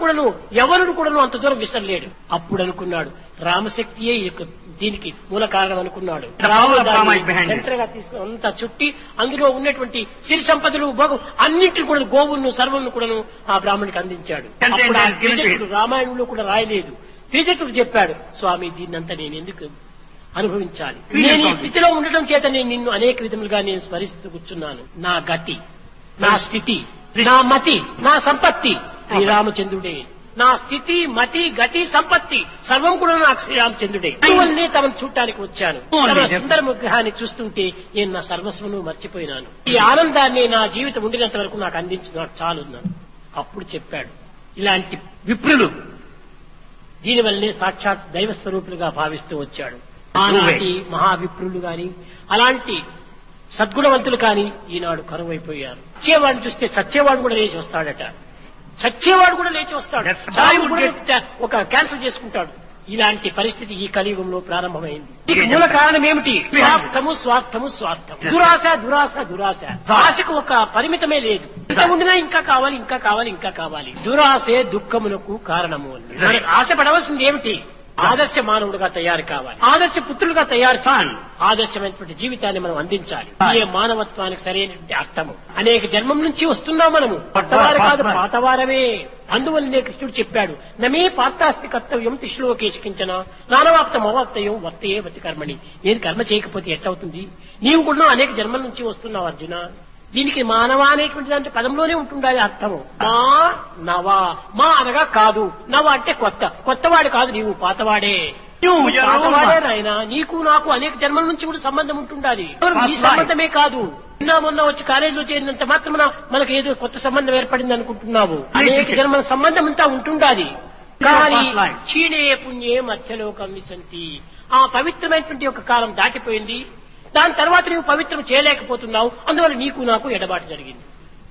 కూడాను ఎవరుడు కూడాను అంత దూరం విసరలేడు అప్పుడు అనుకున్నాడు రామశక్తియే ఈ యొక్క దీనికి మూల కారణం అనుకున్నాడు The power of Rama is behind it. చంద్రగా తీసుకుని అంతా చుట్టి అందులో ఉన్నటువంటి సిరి సంపదలు భోగం అన్నింటిని కూడా గోవులను సర్వలను కూడాను ఆ బ్రాహ్మణుడికి అందించాడు Content అప్పుడు ఆ has given to him. త్రిజటుడు రామాయణంలో కూడా రాయలేదు త్రిజటుడు చెప్పాడు స్వామి దీన్నంతా నేను ఎందుకు అనుభవించాలి Please నేను ఈ don't. స్థితిలో ఉండటం చేత నేను నిన్ను అనేక విధములుగా నేను స్మరిస్తూ కూర్చున్నాను నా గతి నా స్థితి నా మతి నా సంపత్తి శ్రీరామచంద్రుడే నా స్థితి మతి గతి సంపత్తి సర్వం కూడా నాకు శ్రీరామచంద్రుడే అందువల్లనే తమను చూడటానికి వచ్చాను Only తమ that- సుందర విగ్రహాన్ని చూస్తుంటే నేను నా సర్వస్వను మర్చిపోయినాను ఈ ఆనందాన్ని నా జీవితం ఉండినంత వరకు నాకు అందించి నాకు చాలున్నాను అప్పుడు చెప్పాడు ఇలాంటి విప్రులు దీనివల్లనే సాక్షాత్ దైవ స్వరూపులుగా భావిస్తూ వచ్చాడు ఆనాటి మహావిప్రులు గాని అలాంటి సద్గుణవంతులు కాని ఈనాడు కరువైపోయారు చచ్చేవాడిని చూస్తే చచ్చేవాడు కూడా లేచి వస్తాడట చచ్చేవాడు కూడా లేచి వస్తాడు That's why చావు would కూడా get- ఒక క్యాన్సిల్ చేసుకుంటాడు ఇలాంటి పరిస్థితి ఈ కలియుగంలో ప్రారంభమైంది Yes. దీనికి మూల కారణం ఏమిటి Yes. స్వార్థము స్వార్థము స్వార్థము Yes. దురాశ దురాశ దురాశ ఆశకు ఒక పరిమితమే లేదు ఇంత ఉండినా ఇంకా కావాలి ఇంకా కావాలి ఇంకా కావాలి దురాశే దుఃఖమునకు కారణము అని Yes. మనకు ఆశపడవలసింది ఏమిటి ఆదర్శ మానవుడుగా తయారు కావాలి ఆదర్శ పుత్రులుగా తయారు చేయాలి ఆదర్శమైనటువంటి జీవితాన్ని మనం అందించాలి ఇదే మానవత్వానికి సరైనటువంటి అర్థము అనేక జన్మం నుంచి వస్తున్నాం మనము పట్టవారు కాదు పాతవారమే అందువల్లనే కృష్ణుడు చెప్పాడు నమే పాత్రాస్తి కర్తవ్యం తిశ్లోకేశించన నానవాప్తం అవాప్తయం వర్తయే వతి కర్మణి నేను కర్మ చేయకపోతే ఎట్టవుతుంది నీవు కూడా అనేక జన్మల నుంచి వస్తున్నావు అర్జున దీనికి మానవ అనేటువంటి దాంట్లో పదంలోనే ఉంటుండాలి అర్థము మా నవ మా అనగా కాదు నవ అంటే కొత్త కొత్తవాడు కాదు నీవు పాతవాడే You, your own పాతవాడే one. నాయన నీకు నాకు అనేక జన్మల నుంచి కూడా సంబంధం ఉంటుండాలి Past ఈ life. సంబంధమే కాదు నిన్న మొన్న వచ్చి కాలేజీలో చేరినంత మాత్రం మనకు ఏదో కొత్త సంబంధం ఏర్పడింది అనుకుంటున్నావు అనేక జన్మల సంబంధం అంతా ఉంటుండాలి కానీ Past life. క్షీణే పుణ్యే మధ్యలోకం విసంతి ఆ పవిత్రమైనటువంటి ఒక కాలం దాటిపోయింది దాని తర్వాత నువ్వు పవిత్రం చేయలేకపోతున్నావు అందువల్ల నీకు నాకు ఎడబాటు జరిగింది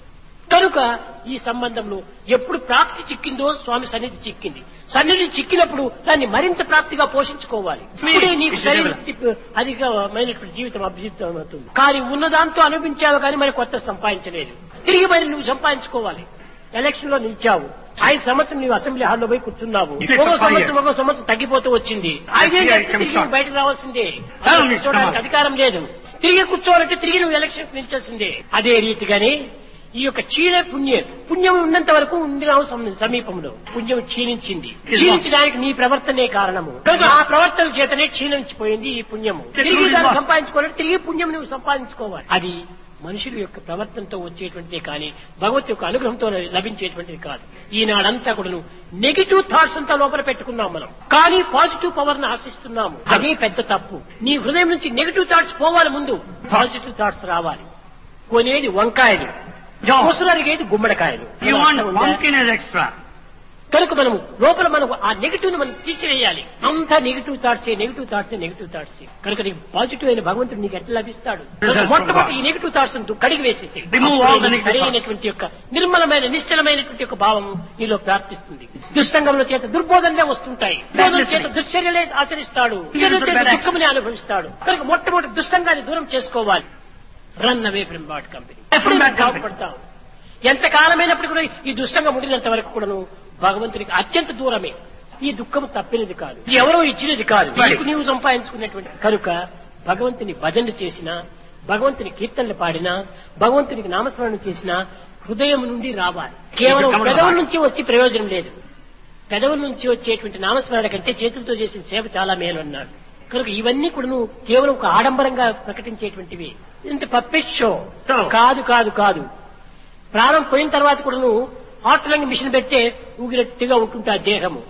కనుక ఈ సంబంధంలో ఎప్పుడు ప్రాప్తి చిక్కిందో స్వామి సన్నిధి చిక్కింది సన్నిధి చిక్కినప్పుడు దాన్ని మరింత ప్రాప్తిగా పోషించుకోవాలి ఇప్పుడే నీకు సరైన అధికమైనటువంటి జీవితం అభిజితం అవుతుంది కానీ ఉన్నదాంతో అనుభవించావు కానీ మరి కొత్త సంపాదించలేదు తిరిగి మరి నువ్వు సంపాదించుకోవాలి ఎలక్షన్ లో నిలిచావు ఐదు సంవత్సరం నీవు అసెంబ్లీ హాల్లో పోయి కూర్చున్నావు It takes ఒక five సంవత్సరం years. ఒక సంవత్సరం తగ్గిపోతూ వచ్చింది I ఐదేళ్ళు see I అయితే come తిరిగి short. నువ్వు బయటకు రావాల్సిందే Tell me, చూడడానికి come on. అధికారం లేదు తిరిగి కూర్చోవాలంటే తిరిగి నువ్వు ఎలక్షన్ నిలిచాల్సిందే అదే రీతిగానే ఈ యొక్క క్షీణ పుణ్యం పుణ్యం ఉన్నంత వరకు ఉండినావు సమ- సమీపంలో పుణ్యం క్షీణించింది క్షీణించడానికి నీ ప్రవర్తనే కారణము కనుక ఆ ప్రవర్తన చేతనే క్షీణించిపోయింది ఈ పుణ్యము తిరిగి దాన్ని సంపాదించుకోవాలంటే తిరిగి పుణ్యం నువ్వు సంపాదించుకోవాలి అది మనుషుల యొక్క ప్రవర్తనతో వచ్చేటువంటిదే కానీ భగవత్ యొక్క అనుగ్రహంతో లభించేటువంటిది కాదు ఈనాడంతా కూడా నెగిటివ్ థాట్స్ అంతా లోపల పెట్టుకున్నాం మనం కానీ పాజిటివ్ పవర్ ని ఆశిస్తున్నాము అదే పెద్ద తప్పు నీ హృదయం నుంచి నెగిటివ్ థాట్స్ పోవాలి ముందు పాజిటివ్ థాట్స్ రావాలి కొనేది వంకాయలు ముసలరిగేది గుమ్మడికాయలు You want అర్థం ఉందా? pumpkin as extra. కనుక మనము లోపల మనకు ఆ నెగిటివ్ ని మనం తీసివేయాలి అంతా negative thoughts negative thoughts negative thoughts కనుక నీకు పాజిటివ్ అయిన భగవంతుడు నీకు ఎట్లా లభిస్తాడు కనుక మొట్టమొదటి ఈ నెగిటివ్ థాట్స్ కడిగి వేసేసి Remove all the negative సరైనటువంటి యొక్క నిర్మలమైన నిశ్చలమైనటువంటి యొక్క భావం నీలో ప్రార్థిస్తుంది దుస్సంగముల చేత దుర్బోధనలే వస్తుంటాయి బోధన చేత దుశ్చర్యలే ఆచరిస్తాడు దుశ్చర్యల చేత దుఃఖముని అనుభవిస్తాడు కనుక మొట్టమొదటి దుస్సంగాన్ని దూరం చేసుకోవాలి run away from bad company ఎప్పుడు From that company. బాగుపడతావు ఎంత కాలమైనప్పుడు కూడా ఈ దుస్సంగం ఉండినంత వరకు కూడాను భగవంతునికి అత్యంత దూరమే ఈ దుఃఖం తప్పినది కాదు ఇది ఎవరో ఇచ్చినది కాదు Right. నీకు నీవు సంపాదించుకున్నటువంటి కనుక భగవంతుని భజనలు చేసినా భగవంతుని కీర్తనలు పాడినా భగవంతునికి నామస్మరణ చేసినా హృదయం నుండి రావాలి కేవలం come from పెదవుల heart. నుంచి వచ్చి ప్రయోజనం లేదు పెదవుల నుంచి వచ్చేటువంటి నామస్మరణ కంటే చేతులతో చేసిన సేవ చాలా మేలు అన్నాడు కనుక ఇవన్నీ కూడా నువ్వు కేవలం ఒక ఆడంబరంగా ప్రకటించేటువంటివి ఇంత పప్పెట్ షో So. కాదు కాదు కాదు ప్రాణం పోయిన తర్వాత కూడా నువ్వు హార్ట్ లంగ్ మిషన్ పెడితే ఊగినట్టుగా ఉంటుంటా దేహము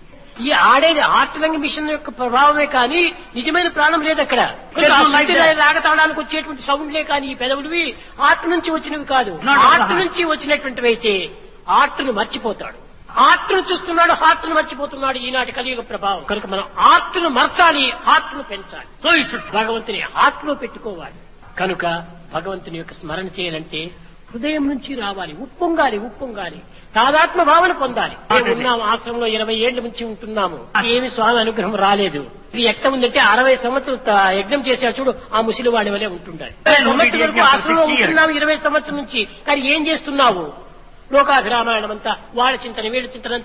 ఈ ఆడేది హార్ట్ లంగ్ మిషన్ యొక్క ప్రభావమే కానీ నిజమైన ప్రాణం లేదు అక్కడ There's no life there. రాగతాడానికి వచ్చేటువంటి సౌండ్లే కానీ ఈ పెదవుడివి హార్ట్ నుంచి వచ్చినవి కాదు Not from the heart heart. నుంచి వచ్చినటువంటివి అయితే హార్ట్ ను మర్చిపోతాడు హార్ట్ ను చూస్తున్నాడు హార్ట్ ను మర్చిపోతున్నాడు ఈనాటి కలియుగ ప్రభావం కనుక మనం హార్ట్ ను మర్చాలి హార్ట్ ను పెంచాలి So you should భగవంతుని హార్ట్ లో పెట్టుకోవాలి కనుక భగవంతుని యొక్క స్మరణ చేయాలంటే హృదయం నుంచి రావాలి ఉప్పొంగాలి ఉప్పొంగాలి తాదాత్మ భావన పొందాలి మేము ఉన్నాము ఆశ్రమంలో ఇరవై ఏళ్ల నుంచి ఉంటున్నాము ఏమి స్వామి అనుగ్రహం రాలేదు ఇది ఎక్కడ ఉందంటే అరవై సంవత్సరం త- యజ్ఞం చేశాడు చూడు ఆ ముసలి వాడి వలె ఉంటుండాలి సంవత్సరం వరకు ఆశ్రమంలో ఉంటున్నాము ఇరవై సంవత్సరం నుంచి కానీ ఏం చేస్తున్నావు లోకాభిరామాయణం అంతా వాళ్ళ చింతన వీళ్ళ చింతన